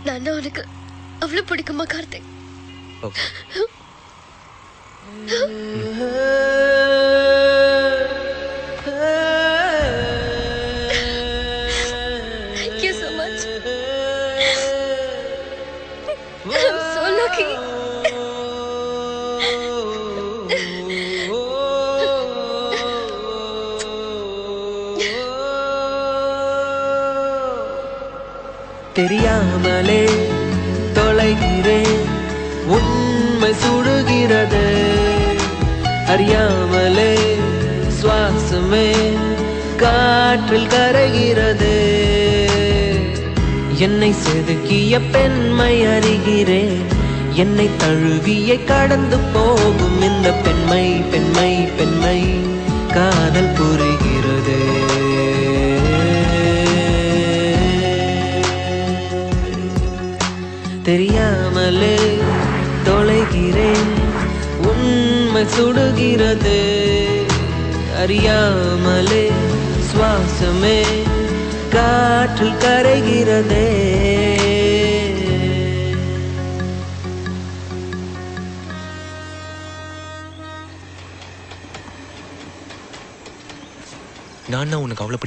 நான் உனக்கு அவ்வளவு பிடிக்குமா Karthik okay Thank you so much. I'm so lucky. தெரியாமலே தொலைகிறேன் உண்மை சுடுகிறது அறியாமலே சுவாசமே காற்றில் கரைகிறது என்னை செதுக்கிய பெண்மை அறிகிறேன் என்னை தழுவியை கடந்து போகும் இந்த பெண்மை பெண்மை பெண்மை காதல் புரிகிறது தெரியாமலே தொலைகிறேன் உண்மை சுடுகிறது அறியாமலே சுவாசமே காற்றில் கரைகிறதே நான் உனக்கு அவ்வளோ